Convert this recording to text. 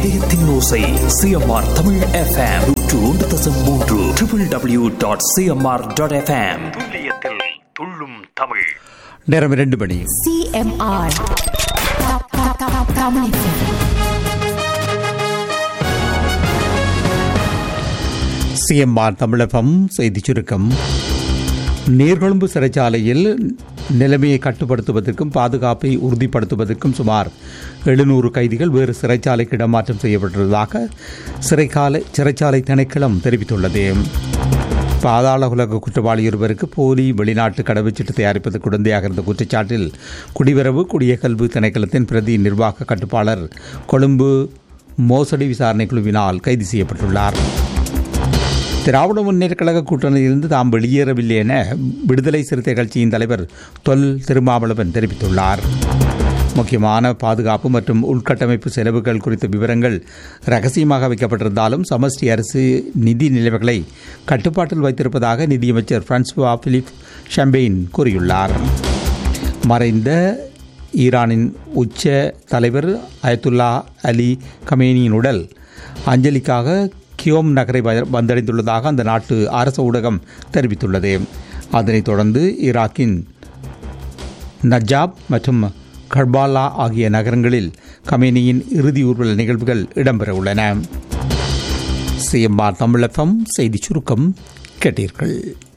இதயத்தின் ஓசை CMR Tamil FM நூற்று ஒன்று தசம் மூன்று triple W dot CMR dot FM துல்லியத்தில் துள்ளும் தமிழ் நேரம் இரண்டு மணி CMR. Ka- ka- ka- Kamu CMR தமிழகம் செய்திச் சுருக்கம் நீர்கொழும்பு சிறைச்சாலையில் நிலைமையை கட்டுப்படுத்துவதற்கும் பாதுகாப்பை உறுதிப்படுத்துவதற்கும் சுமார் எழுநூறு கைதிகள் வேறு சிறைச்சாலைக்கு இடமாற்றம் செய்யப்பட்டுள்ளதாக சிறைக்கால சிறைச்சாலை திணைக்களம் தெரிவித்துள்ளது பாதாள உலக குற்றவாளி ஒருவருக்கு போலி வெளிநாட்டு கடவுச்சீட்டு தயாரிப்பதற்கு உடந்தையாக இருந்த குற்றச்சாட்டில் குடிவரவு குடியகல்வு திணைக்களத்தின் பிரதி நிர்வாக கட்டுப்பாளர் கொழும்பு மோசடி விசாரணை குழுவினால் கைது செய்யப்பட்டுள்ளார் திராவிட முன்னேற்ற கழக கூட்டணியிலிருந்து தாம் வெளியேறவில்லை என விடுதலை சிறுத்தை கட்சியின் தலைவர் தொல் திருமாவளவன் தெரிவித்துள்ளார் முக்கியமான பாதுகாப்பு மற்றும் உள்கட்டமைப்பு செலவுகள் குறித்த விவரங்கள் ரகசியமாக வைக்கப்பட்டிருந்தாலும் சமஷ்டி அரசு நிதி நிலைமைகளை கட்டுப்பாட்டில் வைத்திருப்பதாக நிதியமைச்சர் பிரான்சுவா பிலிப் ஷம்பெயின் கூறியுள்ளார் மறைந்த ஈரானின் உச்ச தலைவர் அயத்துல்லா அலி கமேனியின் உடல் அஞ்சலிக்காக கியோம் நகரை வ- வந்தடைந்துள்ளதாக அந்த நாட்டு அரசு ஊடகம் தெரிவித்துள்ளது அதனைத் தொடர்ந்து ஈராக்கின் நஜாப் மற்றும் கர்பாலா ஆகிய நகரங்களில் கமேனியின் இறுதி ஊர்வல நிகழ்வுகள் இடம்பெற உள்ளன சிஎம்ஆர் தமிழகம் செய்திச் சுருக்கம் கேட்டீர்கள்